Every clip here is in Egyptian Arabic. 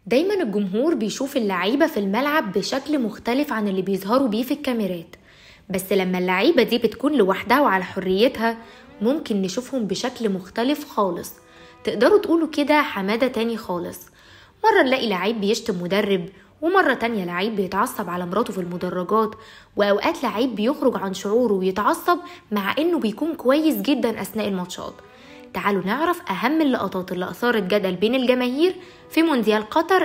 دايما الجمهور بيشوف اللعيبة في الملعب بشكل مختلف عن اللي بيظهروا بيه في الكاميرات بس لما اللعيبة دي بتكون لوحدها وعلى حريتها ممكن نشوفهم بشكل مختلف خالص تقدروا تقولوا كده حمادة تاني خالص مرة نلاقي لعيب بيشتم مدرب ومرة تانية لعيب بيتعصب على مراته في المدرجات وأوقات لعيب بيخرج عن شعوره ويتعصب مع إنه بيكون كويس جدا أثناء الماتشات تعالوا نعرف أهم اللقطات اللي أثارت جدل بين الجماهير في مونديال قطر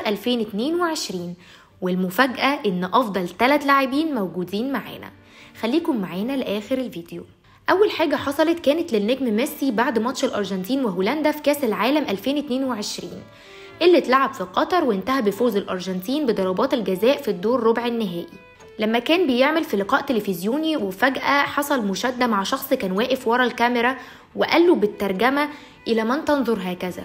2022 والمفاجأة إن أفضل ثلاث لاعبين موجودين معانا خليكم معانا لآخر الفيديو أول حاجة حصلت كانت للنجم ميسي بعد ماتش الأرجنتين وهولندا في كأس العالم 2022 اللي اتلعب في قطر وانتهى بفوز الأرجنتين بضربات الجزاء في الدور ربع النهائي لما كان بيعمل في لقاء تلفزيوني وفجأة حصل مشادة مع شخص كان واقف ورا الكاميرا وقال له بالترجمة إلى من تنظر هكذا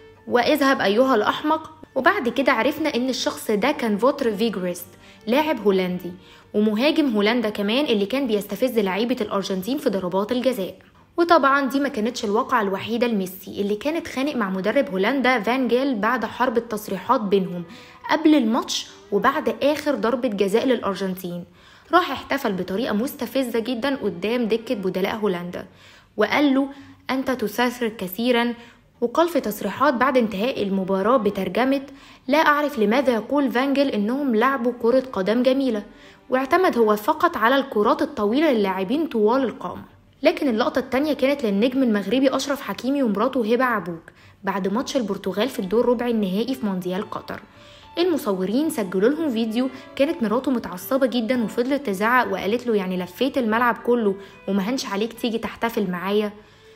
واذهب أيها الأحمق وبعد كده عرفنا إن الشخص ده كان فوتر فيجريست لاعب هولندي ومهاجم هولندا كمان اللي كان بيستفز لعيبة الأرجنتين في ضربات الجزاء وطبعا دي ما كانتش الواقعة الوحيدة لميسي اللي كان اتخانق مع مدرب هولندا فان جيل بعد حرب التصريحات بينهم قبل الماتش وبعد آخر ضربة جزاء للأرجنتين راح احتفل بطريقة مستفزة جدا قدام دكة بدلاء هولندا وقال له أنت تسافر كثيرا وقال في تصريحات بعد انتهاء المباراة بترجمة لا أعرف لماذا يقول فانجل إنهم لعبوا كرة قدم جميلة واعتمد هو فقط على الكرات الطويلة للاعبين طوال القامة لكن اللقطة التانية كانت للنجم المغربي أشرف حكيمي ومراته هبة عبوك بعد ماتش البرتغال في الدور ربع النهائي في مونديال قطر المصورين سجلوا لهم فيديو كانت مراته متعصبة جدا وفضلت تزعق وقالت له يعني لفيت الملعب كله وما هنش عليك تيجي تحتفل معايا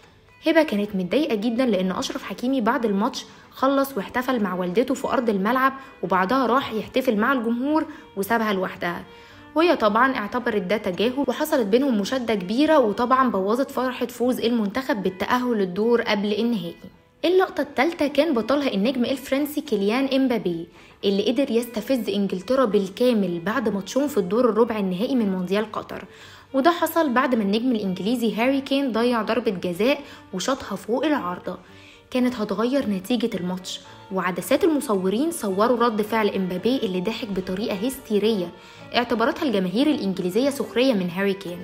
هبة كانت متضايقة جدا لأن أشرف حكيمي بعد الماتش خلص واحتفل مع والدته في أرض الملعب وبعدها راح يحتفل مع الجمهور وسابها لوحدها وهي طبعا اعتبرت ده تجاهل وحصلت بينهم مشادة كبيرة وطبعا بوظت فرحة فوز المنتخب بالتأهل للدور قبل النهائي اللقطة الثالثة كان بطلها النجم الفرنسي كيليان إمبابي اللي قدر يستفز إنجلترا بالكامل بعد ماتشهم في الدور الربع النهائي من مونديال قطر وده حصل بعد ما النجم الإنجليزي هاري كين ضيع ضربة جزاء وشاطها فوق العارضة كانت هتغير نتيجة الماتش وعدسات المصورين صوروا رد فعل إمبابي اللي ضحك بطريقة هستيرية اعتبرتها الجماهير الإنجليزية سخرية من هاري كين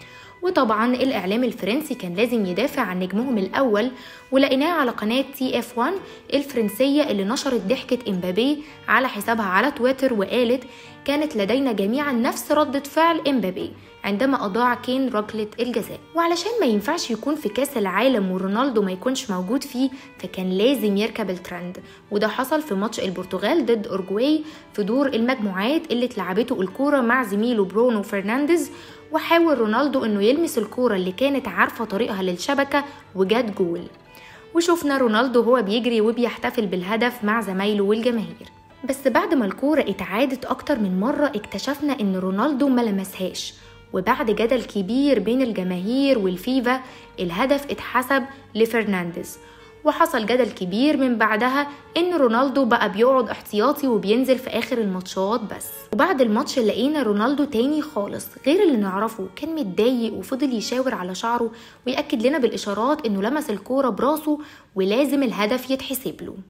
وطبعا الإعلام الفرنسي كان لازم يدافع عن نجمهم الأول ولقيناه على قناة تي اف 1 الفرنسية اللي نشرت ضحكة إمبابي على حسابها على تويتر وقالت كانت لدينا جميعا نفس ردة فعل إمبابي عندما أضاع كين ركلة الجزاء وعلشان ما ينفعش يكون في كاس العالم ورونالدو ما يكونش موجود فيه فكان لازم يركب الترند وده حصل في ماتش البرتغال ضد أورجواي في دور المجموعات اللي اتلعبته الكورة مع زميله برونو فرنانديز وحاول رونالدو انه يلمس الكورة اللي كانت عارفة طريقها للشبكة وجات جول وشفنا رونالدو هو بيجري وبيحتفل بالهدف مع زمايله والجماهير بس بعد ما الكورة اتعادت أكتر من مرة اكتشفنا إن رونالدو ما لمسهاش وبعد جدل كبير بين الجماهير والفيفا الهدف اتحسب لفرنانديز وحصل جدل كبير من بعدها ان رونالدو بقى بيقعد احتياطي وبينزل في اخر الماتشات بس وبعد الماتش لقينا رونالدو تاني خالص غير اللي نعرفه كان متضايق وفضل يشاور على شعره ويأكد لنا بالاشارات انه لمس الكورة براسه ولازم الهدف يتحسب له